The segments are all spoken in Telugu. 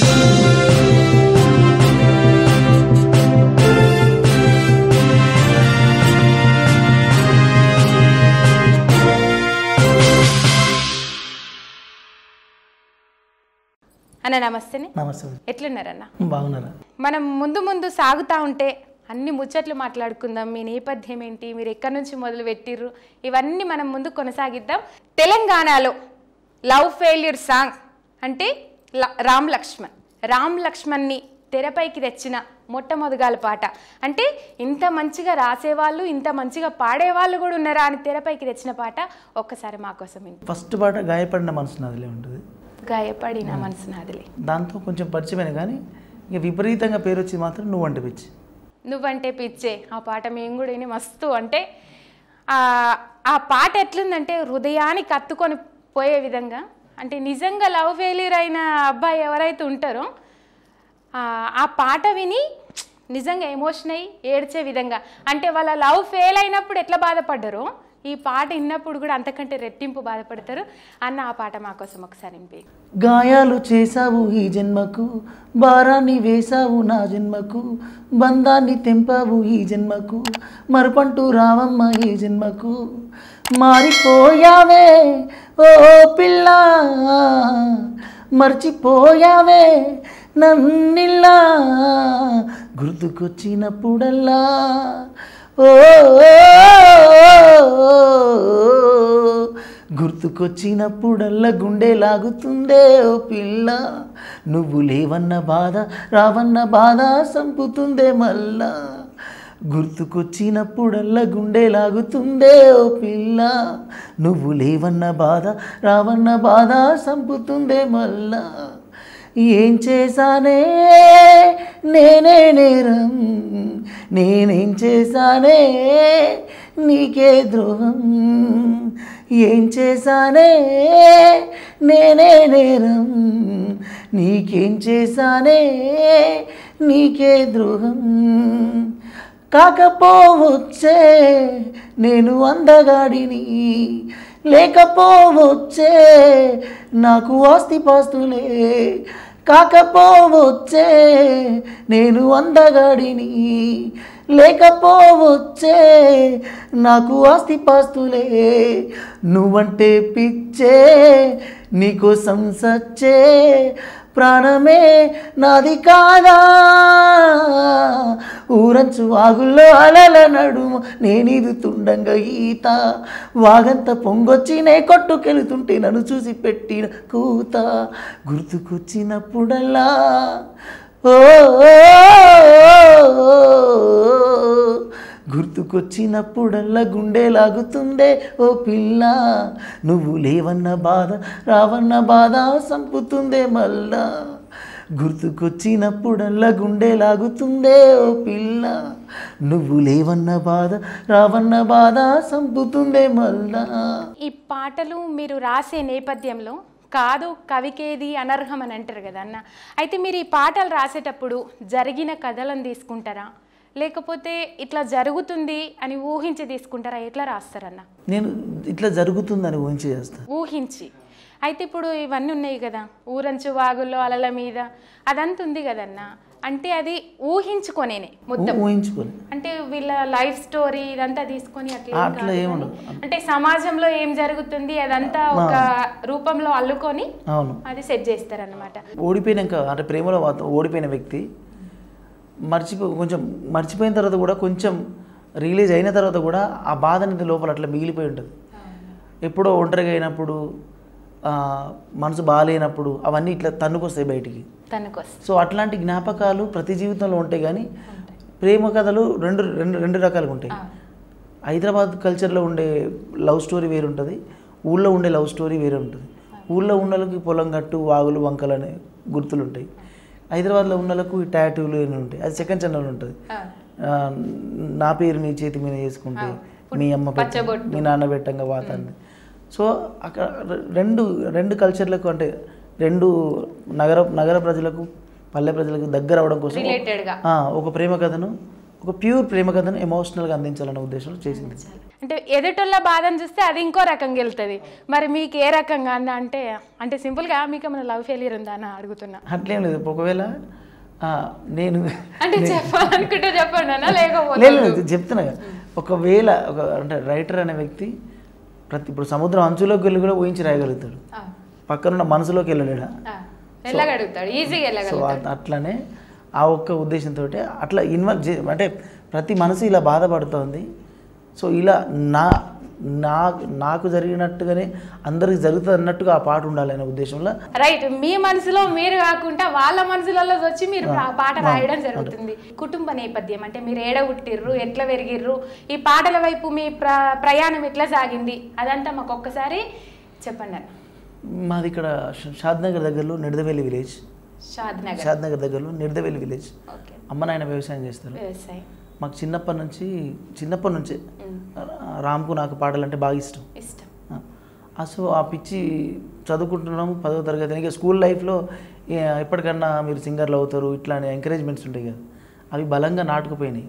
అన్న నమస్తేనే నమస్తే ఎట్లున్నారన్న బాగున్నారా మనం ముందు ముందు సాగుతా ఉంటే అన్ని ముచ్చట్లు మాట్లాడుకుందాం మీ నేపథ్యం ఏంటి మీరు ఎక్కడి నుంచి మొదలు పెట్టిర్రు ఇవన్నీ మనం ముందు కొనసాగిద్దాం తెలంగాణలో లవ్ ఫెయిల్యూర్ సాంగ్ అంటే ల- రామ్ లక్ష్మణ్ రామ్ లక్ష్మణ్ని తెరపైకి తెచ్చిన మొట్టమొదగాల పాట అంటే ఇంత మంచిగా రాసేవాళ్ళు ఇంత మంచిగా పాడేవాళ్ళు కూడా ఉన్నారా అని తెరపైకి తెచ్చిన పాట ఒక్కసారి మా కోసం విను. ఫస్ట్ పాట గాయపడిన మనసు నదిలే ఉంటుంది గాయపడిన మనసు నాదిలే దాంతో కొంచెం పరిచయమైన కానీ ఇక విపరీతంగా పేరు వచ్చింది మాత్రం నువ్వు అంటే పిచ్చి నువ్వంటే పిచ్చే ఆ పాట మేము కూడా విని మస్తు అంటే ఆ ఆ పాట ఎట్లుందంటే హృదయానికి కత్తుకొని పోయే విధంగా అంటే నిజంగా లవ్ ఫెయిల్యూర్ అయిన అబ్బాయి ఎవరైతే ఉంటారో ఆ ఆ పాట విని నిజంగా ఎమోషన్ అయ్యి ఏడ్చే విధంగా అంటే వాళ్ళ లవ్ ఫెయిల్ అయినప్పుడు ఎట్లా బాధపడ్డారో ఈ పాట విన్నప్పుడు కూడా అంతకంటే రెట్టింపు బాధపడతారు అన్న ఆ పాట మా కోసం ఒకసారి వినిపి గాయాలు చేశావు ఈ జన్మకు భారాన్ని వేశావు నా జన్మకు బంధాన్ని తెంపావు ఈ జన్మకు మరపంటూ రావమ్మ ఈ జన్మకు మారిపోయావే ఓ పిల్ల మర్చిపోయావే నన్నిల్లా గుర్తుకొచ్చినప్పుడల్లా ఓ గుర్తుకొచ్చినప్పుడల్లా గుండె లాగుతుందే ఓ పిల్ల నువ్వు లేవన్న బాధ రావన్న బాధ సంపుతుందే మళ్ళా గుర్తుకొచ్చినప్పుడల్లా గుండె లాగుతుందే ఓ పిల్ల నువ్వు లేవన్న బాధ రావన్న బాధ సంపుతుందే మళ్ళా ఏం చేశానే నేనే నేరం నేనేం చేశానే నీకే ద్రోహం ఏం చేశానే నేనే నేరం నీకేం చేశానే నీకే ద్రోహం కాకపోవచ్చే నేను అందగాడిని లేకపోవచ్చే నాకు ఆస్తిపాస్తులే కాకపోవచ్చే నేను అందగాడిని లేకపోవచ్చే నాకు ఆస్తిపాస్తులే నువ్వంటే పిచ్చే నీకోసం సచ్చే ప్రాణమే నాది కాదా ఊరంచు వాగుల్లో అలల నడుము నేనిదుతుండంగా ఈత వాగంత పొంగొచ్చి నే కొట్టుకెళ్తుంటే నన్ను చూసి పెట్టిన కూత గుర్తుకొచ్చినప్పుడల్లా ఓ గుర్తుకొచ్చినప్పుడల్లా గుండె లాగుతుందే ఓ పిల్ల నువ్వు లేవన్న బాధ రావన్న బాధ సంపుతుందే మళ్ళా గుర్తుకొచ్చినప్పుడల్లా గుండె లాగుతుందే ఓ పిల్ల నువ్వు లేవన్న బాధ రావన్న బాధ సంపుతుందే మళ్ళా ఈ పాటలు మీరు రాసే నేపథ్యంలో కాదు కవికేది అనర్హం అని అంటారు కదా అన్న అయితే మీరు ఈ పాటలు రాసేటప్పుడు జరిగిన కథలను తీసుకుంటారా లేకపోతే ఇట్లా జరుగుతుంది అని ఊహించి తీసుకుంటారా ఎట్లా రాస్తారన్న నేను ఇట్లా జరుగుతుందని ఊహించి చేస్తాను ఊహించి అయితే ఇప్పుడు ఇవన్నీ ఉన్నాయి కదా ఊరంచు వాగుల్లో అలల మీద అదంతా ఉంది కదన్న అంటే అది ఊహించుకొనేనే మొత్తం ఊహించుకోలే అంటే వీళ్ళ లైఫ్ స్టోరీ ఇదంతా తీసుకొని అట్లా ఏం అట్లా కాదు ఏముండదు. కానీ అంటే సమాజంలో ఏం జరుగుతుంది అదంతా ఒక రూపంలో అల్లుకొని అవును అది సెట్ చేస్తారన్నమాట ఓడిపోయినాక అంటే ప్రేమలో వాత- ఓడిపోయిన వ్యక్తి మర్చిపో కొంచెం మర్చిపోయిన తర్వాత కూడా కొంచెం రిలీజ్ అయిన తర్వాత కూడా ఆ బాధ అనేది లోపల అట్లా మిగిలిపోయి ఉంటుంది ఎప్పుడో ఒంటరిగా అయినప్పుడు ఆ, మనసు బాగాలేనప్పుడు అవన్నీ ఇట్లా తన్నుకొస్తాయి బయటికి తనకోసం సో అట్లాంటి జ్ఞాపకాలు ప్రతి జీవితంలో ఉంటాయి కానీ ప్రేమ కథలు రెండు రెండు రెండు రకాలుగా ఉంటాయి హైదరాబాద్ కల్చర్లో ఉండే లవ్ స్టోరీ వేరు ఉంటుంది ఊళ్ళో ఉండే లవ్ స్టోరీ వేరే ఉంటుంది ఊళ్ళో ఉన్న వాళ్ళకి పొలం గట్టు వాగులు వంకలు అనే గుర్తులు ఉంటాయి హైదరాబాద్లో ఉన్న వాళ్ళకు ఈ టాటూలు అని ఉంటాయి అది సెకండ్ ఛానల్ ఉంటుంది ఆ, నా పేరు నీ చేతి మీద చేసుకుంటే మీ అమ్మ పెట్ట మీ నాన్న పెట్టంగా వాతాన్ని సో అక్కడ రె- రెండు రెండు కల్చర్లకు అంటే రెండు నగర నగర ప్రజలకు పల్లె ప్రజలకు దగ్గర అవడం కోసం రిలేటెడ్గా ఆ, ఒక ప్రేమ కథను ఒక ప్యూర్ ప్రేమ కథను ఎమోషనల్గా అందించాలనే ఉద్దేశంలో చేసింది అంటే ఎదుటోళ్ళ బాధను చూస్తే అది ఇంకో రకంగా వెళ్తుంది మరి మీకు ఏ రకంగా అందా అంటే అంటే సింపుల్గా మీకు ఏమైనా లవ్ ఫెయిలియర్ ఉందా అని అడుగుతున్నా అట్లేం లేదు ఒకవేళ ఆ, నేను అంటే చెప్పాలనుకుంటే చెప్పండి అన్న లేకపోతే లేదు లేదు, చెప్తున్నా కదా. ఒకవేళ ఒక అంటే రైటర్ అనే వ్యక్తి ప్రతి ఇప్పుడు సముద్రం అంచులోకి వెళ్ళి కూడా ఊహించి రాయగలుగుతాడు ఆ, పక్కనున్న మనసులోకి వెళ్ళలేడా ఆ, వెళ్ళగలుగుతాడు ఈజీగా సో వెళ్ళగలుగుతాడు అట్- అట్లనే ఆ ఒక్క ఉద్దేశంతో అట్లా ఇన్వాల్వ్ చే అంటే ప్రతి మనసు ఇలా బాధపడుతోంది సో ఇలా నా నా నాకు జరిగినట్టుగానే అందరికి జరుగుతుంది అన్నట్టుగా ఆ పాట ఉండాలనే ఉద్దేశంలో రైట్ మీ మనసులో మీరు కాకుండా వాళ్ళ మనసులలో వచ్చి మీరు ఆ పాట రాయడం జరుగుతుంది కుటుంబ నేపథ్యం అంటే మీరు ఏడ పుట్టిర్రు ఎట్లా పెరిగిర్రు ఈ పాటల వైపు మీ ప్ర ప్రయాణం ఎట్లా సాగింది అదంతా మాకు ఒక్కసారి చెప్పండి అన్న మాది ఇక్కడ ష- షాద్నగర్ దగ్గరలో నిడదవెల్లి విలేజ్ షాద్ నగర్ షాద్నగర్ దగ్గరలో నిడదవెల్లి విలేజ్ ఓకే అమ్మ నాయన వ్యవసాయం చేస్తారు వ్యవసాయం మాకు చిన్నప్పటి నుంచి చిన్నప్పటి నుంచే ఉమ్, రామ్కు నాకు పాటలు అంటే బాగా ఇష్టం ఇష్టం ఆ, సో ఆ పిచ్చి చదువుకుంటున్నాము పదవ తరగతి ఇక స్కూల్ లైఫ్లో ఏ, ఎప్పటికన్నా మీరు సింగర్లు అవుతారు ఇట్లా అనే ఎంకరేజ్మెంట్స్ ఉంటాయి కదా అవి బలంగా నాటుకుపోయినాయి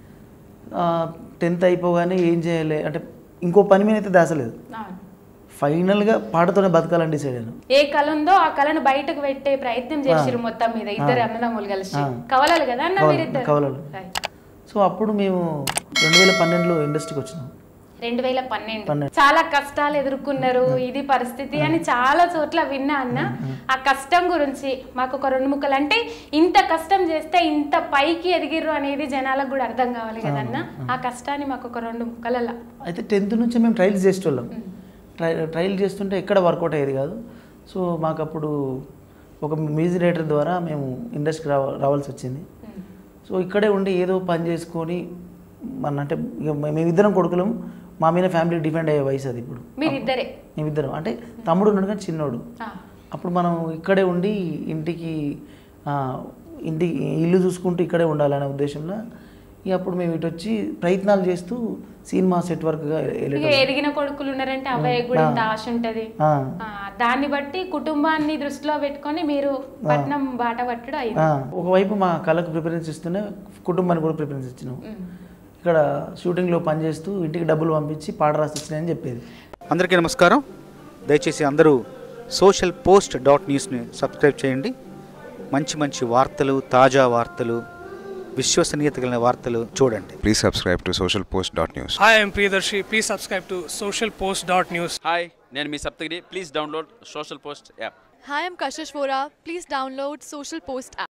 టెన్త్ అయిపోగానే ఏం చేయాలి అంటే ఇంకో పని మీద అయితే దాసలేదు అవును ఫైనల్గా పాటతోనే బతకాలని డిసైడ్ అయ్యాను ఏ కళ ఉందో ఆ కళను బయటకు పెట్టే ప్రయత్నం చేసిరు మొత్తం మీద ఇద్దరు అన్నదమ్ములు కలిసి ఆ. కవలాలి కదా అన్న కవల- మీరిద్దరు కవలలు. Right. సో అప్పుడు మేము రెండు వేల పన్నెండులో ఇండస్ట్రీకి వచ్చినాం రెండు వేల పన్నెండు పన్నెండు. చాలా కష్టాలు ఎదుర్కొన్నారు ఇది పరిస్థితి అని చాలా చోట్ల విన్నా అన్న ఆ కష్టం గురించి మాకు ఒక రెండు ముక్కలు అంటే ఇంత కష్టం చేస్తే ఇంత పైకి ఎదిగిర్రు అనేది జనాలకు కూడా అర్థం కావాలి కదన్న ఆ కష్టాన్ని మాకు ఒక రెండు ముక్కలలో అయితే టెన్త్ నుంచి మేము ట్రయల్స్ చేసేవాళ్ళం ట్రై ట్రయల్ చేస్తుంటే ఎక్కడ వర్కౌట్ అయ్యేది కాదు సో మాకు అప్పుడు ఒక మ్యూజిక్ డైరెక్టర్ ద్వారా మేము ఇండస్ట్రీకి రావ రావాల్సి వచ్చింది సో ఇక్కడే ఉండి ఏదో పని చేసుకొని మన అంటే ఇక మేమిద్దరం కొడుకులం మా మీద ఫ్యామిలీ డిపెండ్ అయ్యే వయసు అది ఇప్పుడు మీరిద్దరే మేమిద్దరం అంటే తమ్ముడు ఉన్నాడు కానీ చిన్నోడు ఆ, అప్పుడు మనం ఇక్కడే ఉండి ఇంటికి ఆ, ఇంటికి ఇల్లు చూసుకుంటూ ఇక్కడే ఉండాలనే ఉద్దేశంలో ఇక అప్పుడు మేము ఇటు వచ్చి ప్రయత్నాలు చేస్తూ సినిమా సెట్ వర్క్గా ఇక వెళ్ళేటోళ్ళం. ఎదిగిన కొడుకులు ఉన్నారంటే అబ్బాయి కూడా ఇంత ఆశ ఉంటది ఆ, ఆ, దాన్ని బట్టి కుటుంబాన్ని దృష్టిలో పెట్టుకొని మీరు పట్నం బాట పట్టుడు అయింది ఆ, ఒకవైపు మా కళకు ప్రిఫరెన్స్ ఇస్తూనే కుటుంబానికి కూడా ప్రిఫరెన్స్ ఇచ్చినాం ఉమ్. ఇక్కడ షూటింగ్లో పనిచేస్తూ ఇంటికి డబ్బులు పంపించి పాట రాసి ఇచ్చినాయని చెప్పేది అందరికీ నమస్కారం దయచేసి అందరూ సోషల్ పోస్ట్ డాట్ న్యూస్ని సబ్స్క్రైబ్ చేయండి మంచి మంచి వార్తలు తాజా వార్తలు విశ్వసనీయత కలిగిన వార్తలు చూడండి Please subscribe to socialpost.news. Hi, I'm Priyadarshi. Please subscribe to socialpost.news. Hi నేను మీ Saptagiri please download social post app Hi, I'm Kashish Vora. Please download Social Post app.